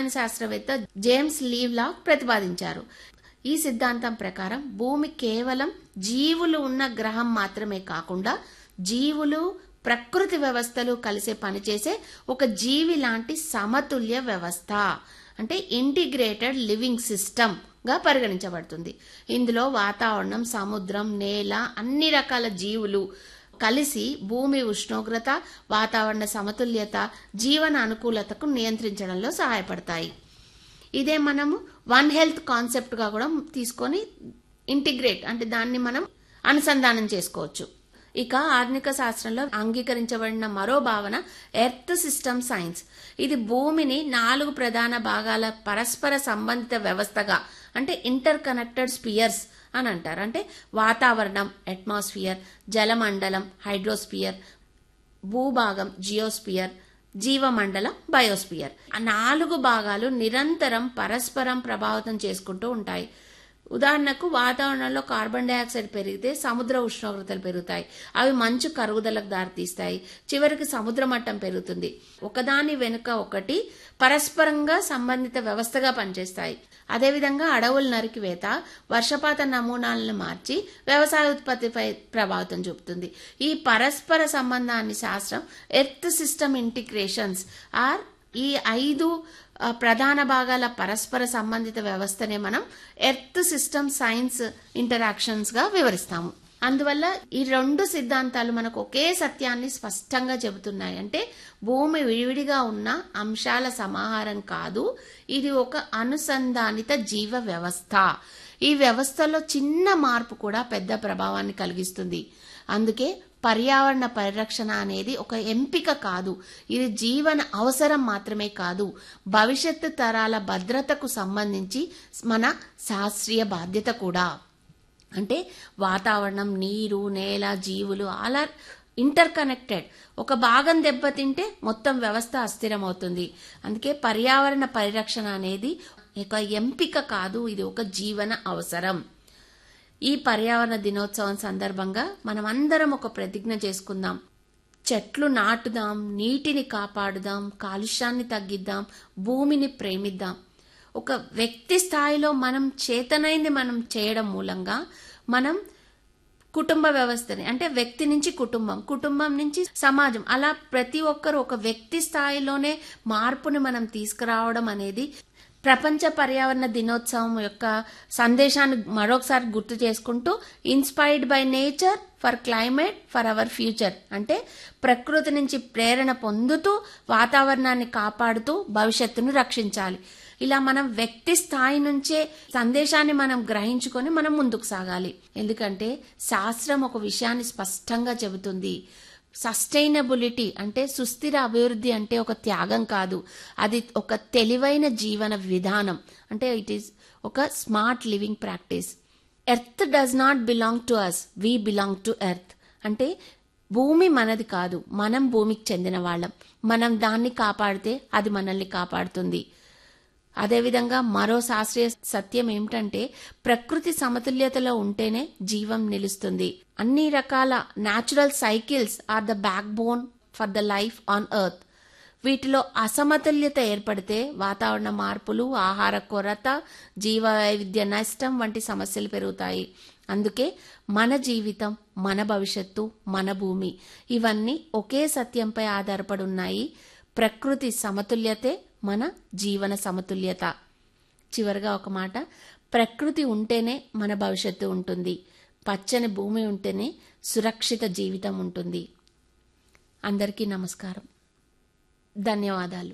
శాస్త్రవేత్త జేమ్స్ లీవ్లాక్ ప్రతిపాదించారు ఈ సిద్ధాంతం ప్రకారం భూమి కేవలం జీవులు ఉన్న గ్రహం మాత్రమే కాకుండా జీవులు ప్రకృతి వ్యవస్థలు కలిసి పనిచేసే ఒక జీవి లాంటి సమతుల్య వ్యవస్థ అంటే ఇంటిగ్రేటెడ్ లివింగ్ సిస్టమ్ గా పరిగణించబడుతుంది ఇందులో వాతావరణం సముద్రం నేల అన్ని రకాల జీవులు కలిసి భూమి ఉష్ణోగ్రత వాతావరణ సమతుల్యత జీవన అనుకూలతకు నియంత్రించడంలో సహాయపడతాయి ఇదే మనము వన్ హెల్త్ కాన్సెప్ట్ గా కూడా తీసుకొని ఇంటిగ్రేట్ అంటే దాన్ని మనం అనుసంధానం చేసుకోవచ్చు ఇక ఆధునిక శాస్త్రంలో అంగీకరించబడిన మరో భావన ఎర్త్ సిస్టమ్ సైన్స్ ఇది భూమిని నాలుగు ప్రధాన భాగాల పరస్పర సంబంధిత వ్యవస్థగా అంటే ఇంటర్ కనెక్టెడ్ స్పియర్స్ అని అంటారు అంటే వాతావరణం అట్మాస్ఫియర్ జలమండలం హైడ్రోస్పియర్ భూభాగం జియోస్పియర్ జీవమండలం బయోస్పియర్ ఆ నాలుగు భాగాలు నిరంతరం పరస్పరం ప్రభావితం చేసుకుంటూ ఉంటాయి ఉదాహరణకు వాతావరణంలో కార్బన్ డైఆక్సైడ్ పెరిగితే సముద్ర ఉష్ణోగ్రతలు పెరుగుతాయి అవి మంచు కరుగుదలకు దారితీస్తాయి చివరికి సముద్ర మట్టం పెరుగుతుంది ఒకదాని వెనుక ఒకటి పరస్పరంగా సంబంధిత వ్యవస్థగా పనిచేస్తాయి అదేవిధంగా అడవుల నరికివేత వర్షపాత నమూనాలను మార్చి వ్యవసాయ ఉత్పత్తిపై ప్రభావితం చూపుతుంది ఈ పరస్పర సంబంధాన్ని శాస్త్రం ఎర్త్ సిస్టమ్ ఇంటిగ్రేషన్స్ ఆర్ ఈ ఐదు ఆ, ప్రధాన భాగాల పరస్పర సంబంధిత వ్యవస్థనే మనం ఎర్త్ సిస్టమ్ సైన్స్ ఇంటరాక్షన్స్ గా వివరిస్తాము అందువల్ల ఈ రెండు సిద్ధాంతాలు మనకు ఒకే సత్యాన్ని స్పష్టంగా చెబుతున్నాయి అంటే భూమి విడివిడిగా ఉన్న అంశాల సమాహారం కాదు ఇది ఒక అనుసంధానిత జీవ వ్యవస్థ ఈ వ్యవస్థలో చిన్న మార్పు కూడా పెద్ద ప్రభావాన్ని కలిగిస్తుంది అందుకే పర్యావరణ పరిరక్షణ అనేది ఒక ఎంపిక కాదు ఇది జీవన అవసరం మాత్రమే కాదు భవిష్యత్తు తరాల భద్రతకు సంబంధించి మన శాస్త్రీయ బాధ్యత కూడా అంటే వాతావరణం నీరు నేల జీవులు అలా ఇంటర్ కనెక్టెడ్ ఒక భాగం దెబ్బతింటే మొత్తం వ్యవస్థ అస్థిరమవుతుంది అందుకే పర్యావరణ పరిరక్షణ అనేది ఒక ఎంపిక కాదు ఇది ఒక జీవన అవసరం ఈ పర్యావరణ దినోత్సవం సందర్భంగా మనం అందరం ఒక ప్రతిజ్ఞ చేసుకుందాం చెట్లు నాటుదాం నీటిని కాపాడుదాం కాలుష్యాన్ని తగ్గిద్దాం భూమిని ప్రేమిద్దాం ఒక వ్యక్తి స్థాయిలో మనం చేతనైంది మనం చేయడం మూలంగా మనం కుటుంబ వ్యవస్థని అంటే వ్యక్తి నుంచి కుటుంబం కుటుంబం నుంచి సమాజం అలా ప్రతి ఒక్కరు ఒక వ్యక్తి స్థాయిలోనే మార్పుని మనం తీసుకురావడం అనేది ప్రపంచ పర్యావరణ దినోత్సవం యొక్క సందేశాన్ని మరొకసారి గుర్తు చేసుకుంటూ inspired by nature for climate for our future అంటే ప్రకృతి నుంచి ప్రేరణ పొందుతూ వాతావరణాన్ని కాపాడుతూ భవిష్యత్తును రక్షించాలి ఇలా మనం వ్యక్తి స్థాయి నుంచే సందేశాన్ని మనం గ్రహించుకొని మనం ముందుకు సాగాలి ఎందుకంటే శాస్త్రం ఒక విషయాన్ని స్పష్టంగా చెబుతుంది సస్టైనబిలిటీ అంటే సుస్థిర అభివృద్ధి అంటే ఒక త్యాగం కాదు అది ఒక తెలివైన జీవన విధానం అంటే ఇట్ ఈస్ ఒక smart living practice earth does not belong to us we belong to earth అంటే భూమి మనది కాదు మనం భూమికి చెందిన వాళ్ళం మనం దాన్ని కాపాడితే అది మనల్ని కాపాడుతుంది అదేవిధంగా మరో శాస్త్రీయ సత్యం ఏమిటంటే ప్రకృతి సమతుల్యతలో ఉంటేనే జీవం నిలుస్తుంది అన్ని రకాల natural cycles are the backbone for the life on earth వీటిలో అసమతుల్యత ఏర్పడితే వాతావరణ మార్పులు ఆహార కొరత జీవ వైవిధ్య నష్టం వంటి సమస్యలు పెరుగుతాయి అందుకే మన జీవితం మన భవిష్యత్తు మన భూమి ఇవన్నీ ఒకే సత్యంపై ఆధారపడి ఉన్నాయి ప్రకృతి సమతుల్యతే మన జీవన సమతుల్యత చివరిగా ఒక మాట ప్రకృతి ఉంటేనే మన భవిష్యత్తు ఉంటుంది పచ్చని భూమి ఉంటేనే సురక్షిత జీవితం ఉంటుంది అందరికీ నమస్కారం ధన్యవాదాలు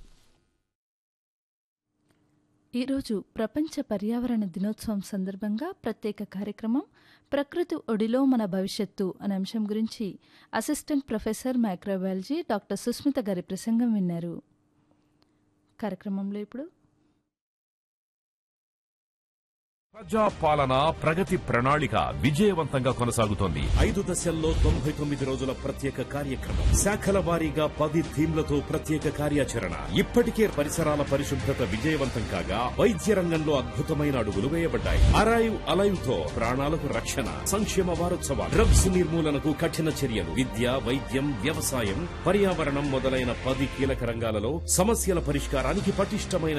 ఈరోజు ప్రపంచ పర్యావరణ దినోత్సవం సందర్భంగా ప్రత్యేక కార్యక్రమం ప్రకృతి ఒడిలో మన భవిష్యత్తు అనే అంశం గురించి assistant professor microbiology doctor Susmitha garu ప్రసంగం విన్నారు కార్యక్రమంలో ఇప్పుడు ప్రజా పాలన ప్రగతి ప్రణాళిక విజయవంతంగా కొనసాగుతోంది ఐదు దశల్లో తొంభై తొమ్మిది రోజుల ప్రత్యేక కార్యక్రమం శాఖల వారీగా పది థీమ్లతో ప్రత్యేక కార్యాచరణ ఇప్పటికే పరిసరాల పరిశుభ్రత విజయవంతం కాగా వైద్య రంగంలో అద్భుతమైన అడుగులు వేయబడ్డాయి అరైవ్ అలైవ్ తో ప్రాణాలకు రక్షణ సంక్షేమ వారోత్సవాలు డ్రగ్స్ నిర్మూలనకు కఠిన చర్యలు విద్య వైద్యం వ్యవసాయం పర్యావరణం మొదలైన పది కీలక రంగాలలో సమస్యల పరిష్కారానికి పటిష్టమైన